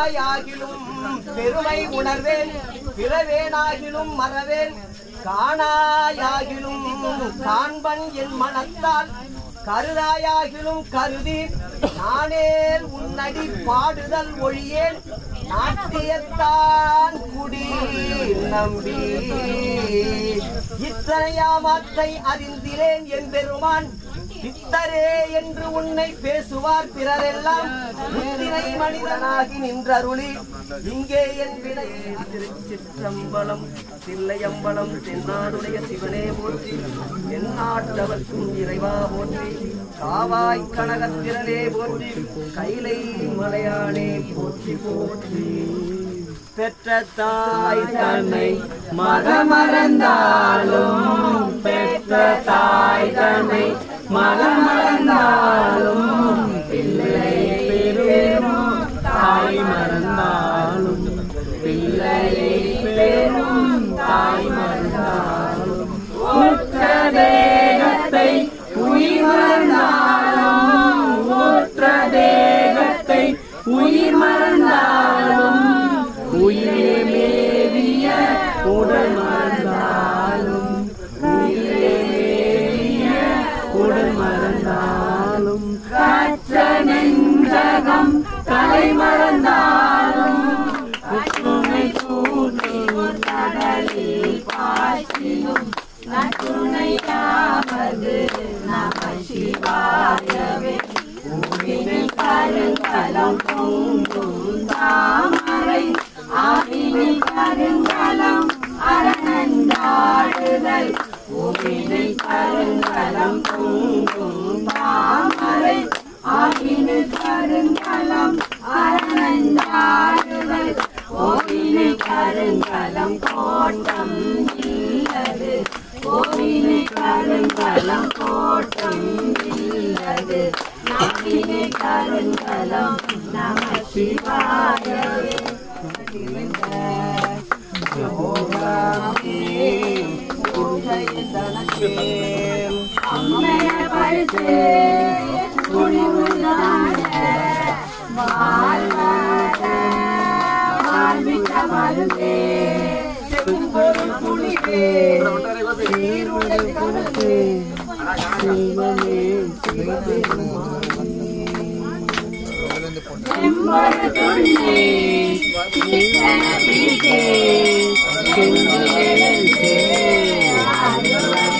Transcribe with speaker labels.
Speaker 1: காணாயாகிலும் பெருமை உணர்வேன் பிறவேனாகிலும் மறவேன் காணாயாகிலும் காண்பன் என் மனத்தால் கருதாயாகிலும் கருதி நானேல் உன்னடி பாடுதல் ஒழியேன் நாட்டியத்தான் குடி நம்பி இத்தனையாமத்தை அறிந்திரேன் என் பெருமான் பித்தரே என்று உன்னை பேசுவார் பிறரெல்லாம் முத்திரை மனிதனாகி நின்றருளி இங்கே என் வினையே திருச்சிற்றம்பலம் தில்லையம்பலம் தென்னாடுடைய சிவனே போற்றி என் நாட்டவர்க்கும் இறைவா போற்றி காவாய் கனகத்திரளே போற்றி கைலை மலையானே போற்றி போற்றி பெற்ற தாய் தன்னை
Speaker 2: மகமறந்தாலும் பெற்ற தாய் தன்னை மகமறந்தாலும் பிள்ளையை பெறும் தாய் மறந்தாலும் பிள்ளையை பெறும் தாய் மறந்தாலும் உற்ற தேகத்தை உயிர் மறந்தாலும் உற்ற தேகத்தை உயிர் மறந்தாலும் உயிரே மேவிய உடல் மறந்தாலும் உயிரே மேவிய உடல் மறந்தாலும் கற்ற நெஞ்சகம் கலை மறந்தாலும் குற்றுமை கூட்டி கடலில் பாய்ச்சியும் நற்றுணையாவது நம சிவாயவே பூவினில் கருங்கலம் பொங்கும் தாமரை ஆவினில் கருங்கலம் அரணந்தாடுதல் பூவினில் கருங்கலம் பொங்கும் தாமரை ஆவினில் கருங்கலம் அரணந்தாடுதல் கோவிலில் கருங்கலம் கோட்டம் இல்லது கோவிலில் கருங்கலம் கோட்டம் இல்லது நாட்டிலே கருங்கலம் நம சிவாயவே அம்மைய பழுத்து குடிவுள்ளான வாழ்வாட வாழ்விட்ட மருந்தே செம்பொருள் குளிரே சீருடை கருத்து சிவமே செம்பொருள் துண்ணே சித்தன பீட்டே செந்திலே